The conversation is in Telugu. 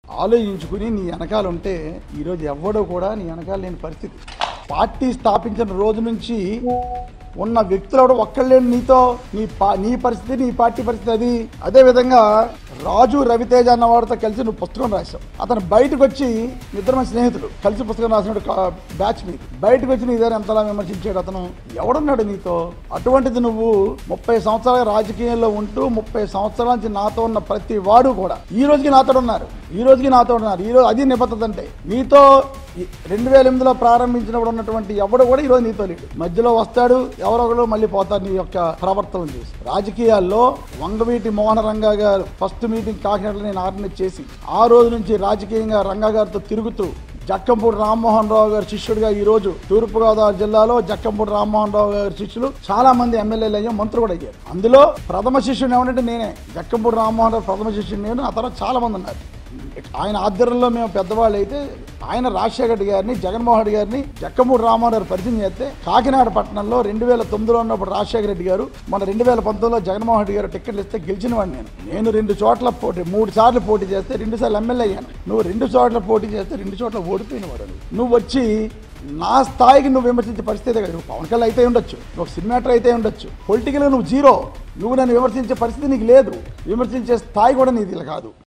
ఆలోచించుకుని నీ వెనకాల ఉంటే ఈరోజు ఎవ్వడో కూడా నీ వెనకాల లేని పరిస్థితి పార్టీ స్థాపించిన రోజు నుంచి ఉన్న వ్యక్తులు కూడా ఒక్కళ్ళేని నీతో నీ పా నీ పరిస్థితి నీ పార్టీ పరిస్థితి అది అదే విధంగా రాజు రవితేజ అన్న వాడితో కలిసి నువ్వు పుస్తకం రాశావు అతను బయటకు వచ్చి ఇద్దరు మన స్నేహితులు కలిసి పుస్తకం రాసినాడు బ్యాచ్ మీద బయటకు వచ్చి నీ దగ్గర ఎంతలా విమర్శించాడు అతను ఎవడున్నాడు నీతో అటువంటిది నువ్వు ముప్పై సంవత్సరాల రాజకీయాల్లో ఉంటూ ముప్పై సంవత్సరాల నుంచి నాతో ఉన్న ప్రతి వాడు కూడా ఈ రోజుకి నాతో ఉన్నారు ఈ రోజుకి నాతో ఉన్నారు ఈ రోజు అది నిబద్ధత అంటే నీతో రెండు వేల ఎనిమిదిలో ప్రారంభించినప్పుడు ఉన్నటువంటి ఎవడు కూడా ఈరోజు నీతో లేడు మధ్యలో వస్తాడు ఎవరొకరు మళ్ళీ పోతారు నీ యొక్క ప్రవర్తన చూసి రాజకీయాల్లో వంగవీటి మోహన రంగా గారు ఫస్ట్ మీటింగ్ కాకినాడలో నేను ఆర్గనైజ్ చేసి ఆ రోజు నుంచి రాజకీయంగా రంగా గారితో తిరుగుతూ జక్కంపూడి రామ్మోహన్ రావు గారి శిష్యుడిగా ఈ రోజు తూర్పుగోదావరి జిల్లాలో జక్కంపూడి రామ్మోహన్ రావు గారి శిష్యులు చాలా మంది ఎమ్మెల్యేలు అయ్యాం మంత్రులు కూడా అయ్యారు అందులో ప్రథమ శిష్యుడు ఏమంటే నేనే జక్కంపూడి రామ్మోహన్ రావు ప్రథమ శిష్యుడు నేను ఆ తర్వాత చాలా మంది ఉన్నారు ఆయన ఆధ్వర్యంలో మేము పెద్దవాళ్ళు అయితే ఆయన రాజశేఖర రెడ్డి గారిని జగన్మోహన్ రెడ్డి గారిని జక్కమూడి రామారావు గారు పరిచయం చేస్తే కాకినాడ పట్టణంలో రెండు వేల తొమ్మిదిలో ఉన్నప్పుడు రాజశేఖర రెడ్డి గారు మన రెండు వేల పంతొమ్మిదిలో జగన్మోహన్ రెడ్డి గారు టికెట్లు ఇస్తే గెలిచిన వాడిని నేను నేను రెండు చోట్ల పోటీ మూడు సార్లు పోటీ చేస్తే రెండు సార్లు ఎమ్మెల్యే అయ్యాను నువ్వు రెండు చోట్ల పోటీ చేస్తే రెండు చోట్ల ఓడిపోయిన వాడు నువ్వు. నువ్వు వచ్చి నా స్థాయికి నువ్వు విమర్శించే పరిస్థితి కదా నువ్వు పవన్ కళ్యాణ్ అయితే ఉండొచ్చు నువ్వు సినిమాటర్ అయితే ఉండొచ్చు పొలిటికల్గా నువ్వు జీరో నువ్వు నన్ను విమర్శించే పరిస్థితి నీకు లేదు విమర్శించే స్థాయి కూడా నీది ఇలా కాదు